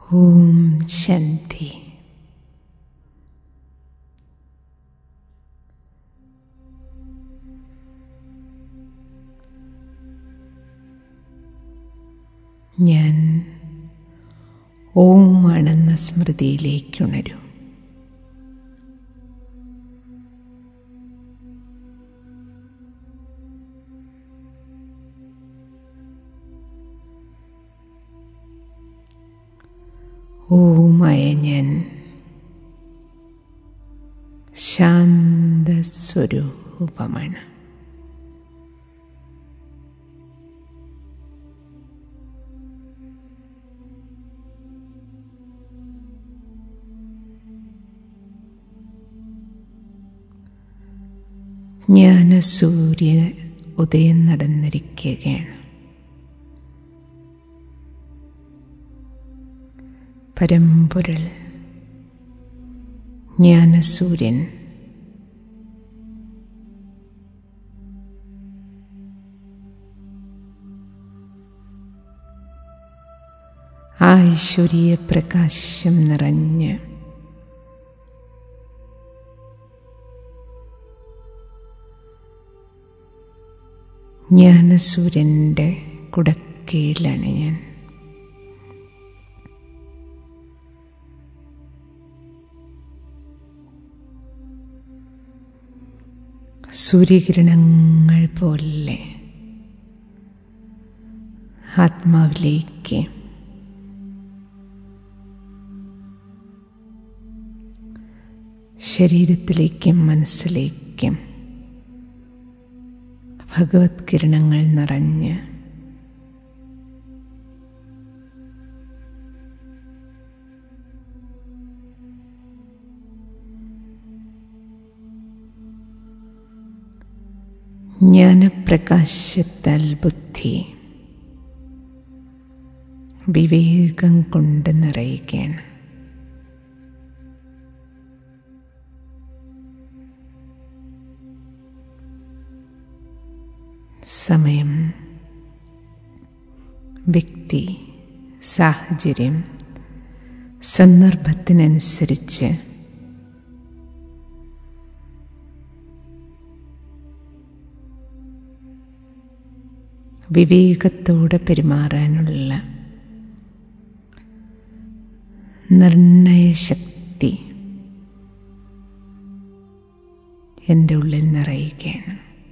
ഓം ശാന്തി ഞാൻ ഓം ആണെന്ന സ്മൃതിയിലേക്കുണരൂ ഓമായ ഞാൻ ശാന്തസ്വരൂപമാണ് ജ്ഞാനസൂര്യ ഉദയം നടന്നിരിക്കുകയാണ് പരമ്പൊരുൾ ജ്ഞാനസൂര്യൻ ആ ഐശ്വര്യ പ്രകാശം നിറഞ്ഞ് ജ്ഞാനസൂര്യൻ്റെ കുടക്കീഴിലാണ് ഞാൻ സൂര്യകിരണങ്ങൾ പോലെ ആത്മാവിലേക്ക് ശരീരത്തിലേക്കും മനസ്സിലേക്കും ഭഗവത് കിരണങ്ങൾ നിറഞ്ഞ് ജ്ഞാനപ്രകാശത്താൽ ബുദ്ധി വിവേകം കൊണ്ട് നിറയുകയാണ് സമയം വ്യക്തി സാഹചര്യം സന്ദർഭത്തിനനുസരിച്ച് വിവേകത്തോടെ പെരുമാറാനുള്ള നിർണയശക്തി എൻ്റെ ഉള്ളിൽ നിറയുകയാണ്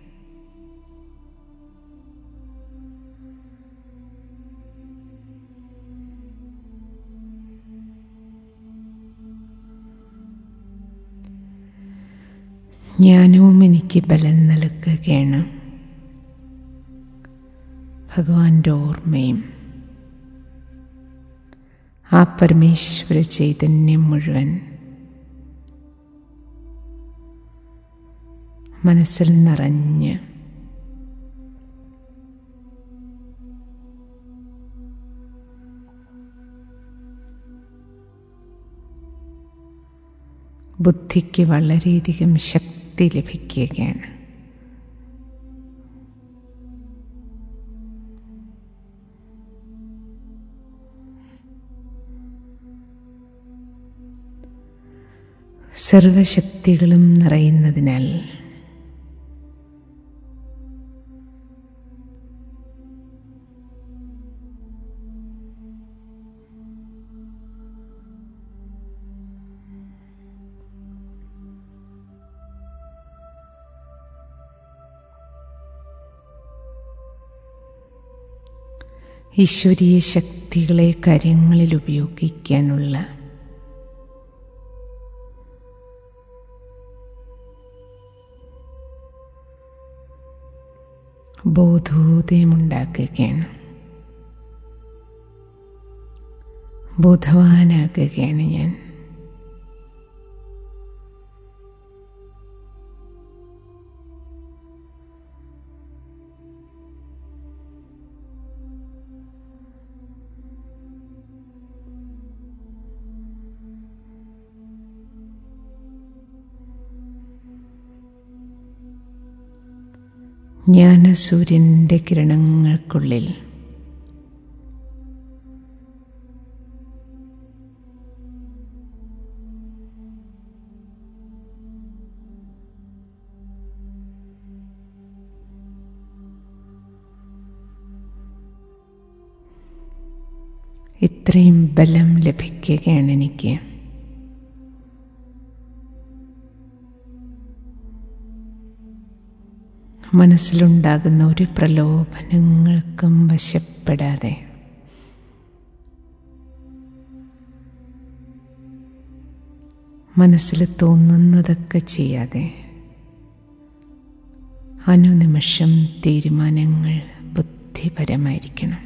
ജ്ഞാനവും എനിക്ക് ബലം നൽകുകയാണ് ഭഗവാന്റെ ഓർമ്മയും ആ പരമേശ്വര ചൈതന്യം മുഴുവൻ മനസ്സിൽ നിറഞ്ഞ് ബുദ്ധിക്ക് വളരെയധികം ശക്തി ലഭിക്കുകയാണ് സർവശക്തികളും നിറയുന്നതിനാൽ ഈശ്വരീയ ശക്തികളെ കാര്യങ്ങളിൽ ഉപയോഗിക്കാനുള്ള ബോധോദയമുണ്ടാക്കുകയാണ് ബോധവാനാകുകയാണ് ഞാൻ ജ്ഞാനസൂര്യൻ്റെ കിരണങ്ങൾക്കുള്ളിൽ ഇത്രയും ബലം ലഭിക്കുകയാണ് എനിക്ക് മനസ്സിലുണ്ടാകുന്ന ഒരു പ്രലോഭനങ്ങൾക്കും വശപ്പെടാതെ മനസ്സിൽ തോന്നുന്നതൊക്കെ ചെയ്യാതെ അനുനിമിഷം തീരുമാനങ്ങൾ ബുദ്ധിപരമായിരിക്കണം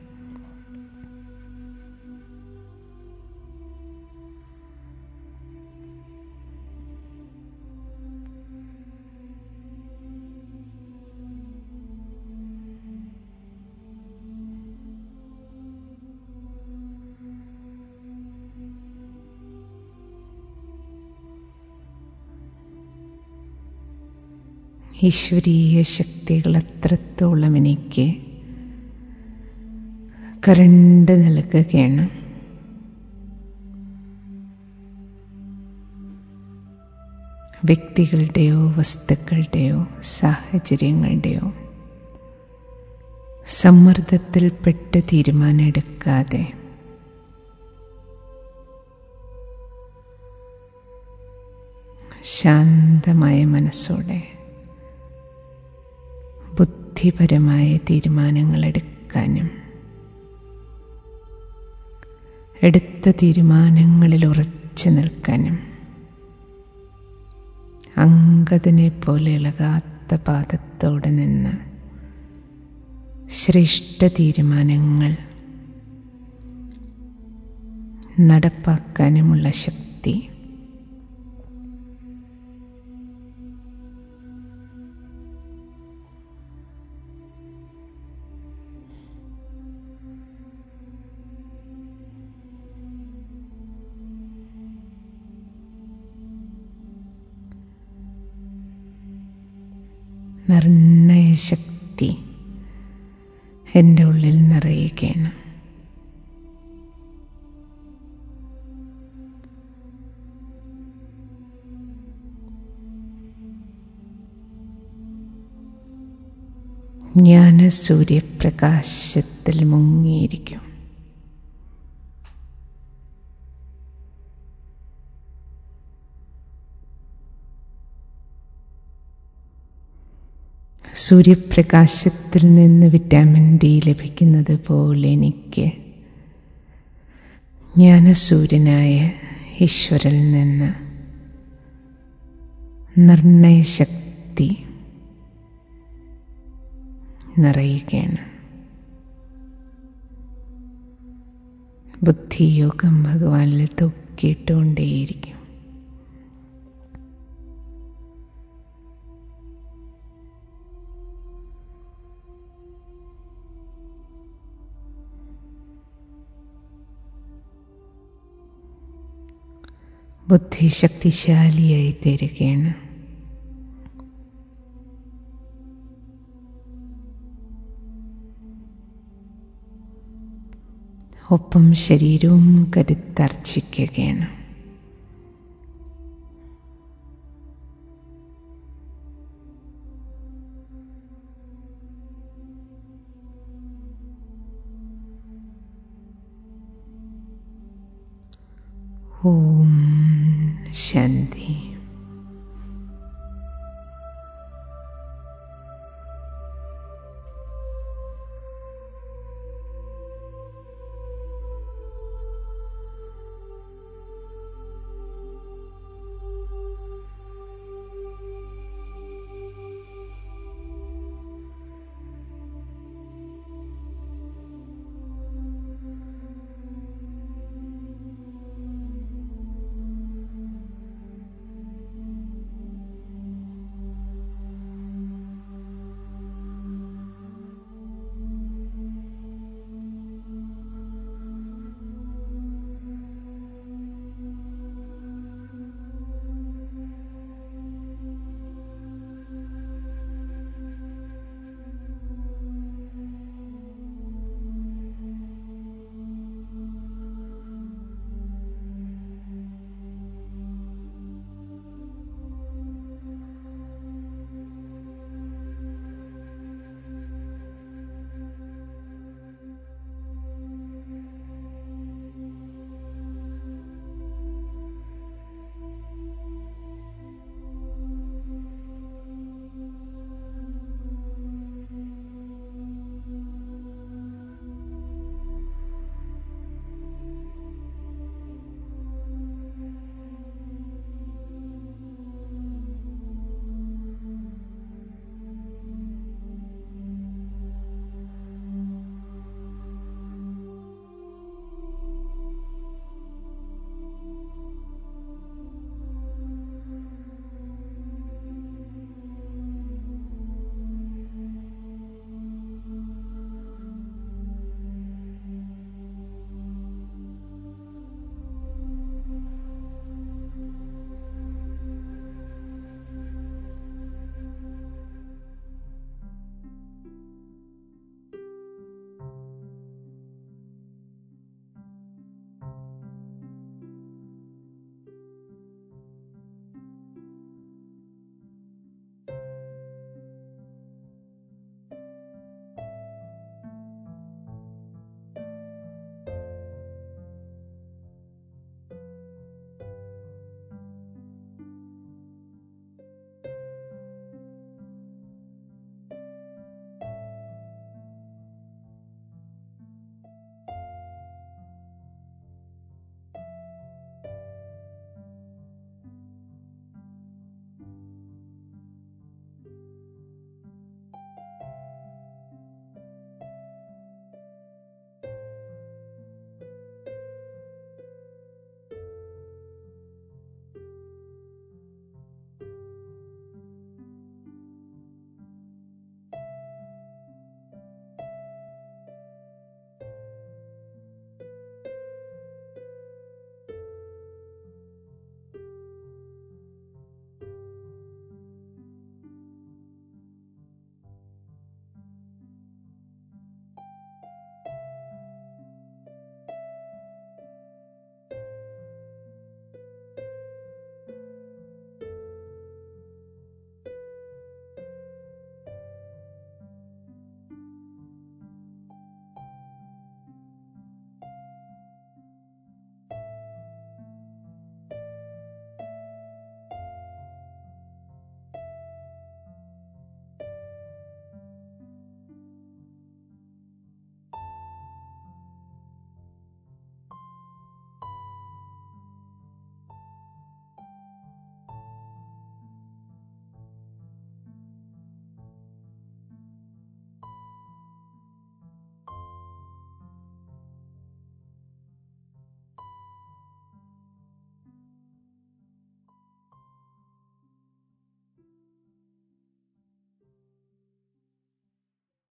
ഈശ്വരീയ ശക്തികൾ അത്രത്തോളം എനിക്ക് കരണ്ട് നൽകുകയാണ് വ്യക്തികളുടെയോ വസ്തുക്കളുടെയോ സാഹചര്യങ്ങളുടെയോ സമ്മർദ്ദത്തിൽപ്പെട്ട് തീരുമാനമെടുക്കാതെ ശാന്തമായ മനസ്സോടെ ബുദ്ധിപരമായ തീരുമാനങ്ങൾ എടുക്കാനും എടുത്ത തീരുമാനങ്ങളിൽ ഉറച്ചു നിൽക്കാനും അങ്കതിനെ പോലെ ഇളകാത്ത പാദത്തോടെ നിന്ന് ശ്രേഷ്ഠ തീരുമാനങ്ങൾ നടപ്പാക്കാനുമുള്ള ശക്തി നിർണയശക്തി എൻ്റെ ഉള്ളിൽ നിറയുകയാണ് ഞാൻ സൂര്യപ്രകാശത്തിൽ മുങ്ങിയിരിക്കും സൂര്യപ്രകാശത്തിൽ നിന്ന് വിറ്റാമിൻ ഡി ലഭിക്കുന്നത് പോലെ എനിക്ക് ജ്ഞാനസൂര്യനായ ഈശ്വരിൽ നിന്ന് നിർണയശക്തി നിറയുകയാണ് ബുദ്ധിയോഗം ഭഗവാനിൽ തൂക്കിയിട്ടുകൊണ്ടേയിരിക്കും ബുദ്ധി ശക്തിശാലിയായി തീരുകയാണ് ഒപ്പം ശരീരവും കരുത്തർച്ചിക്കുകയാണ് ഓം ശാന്തി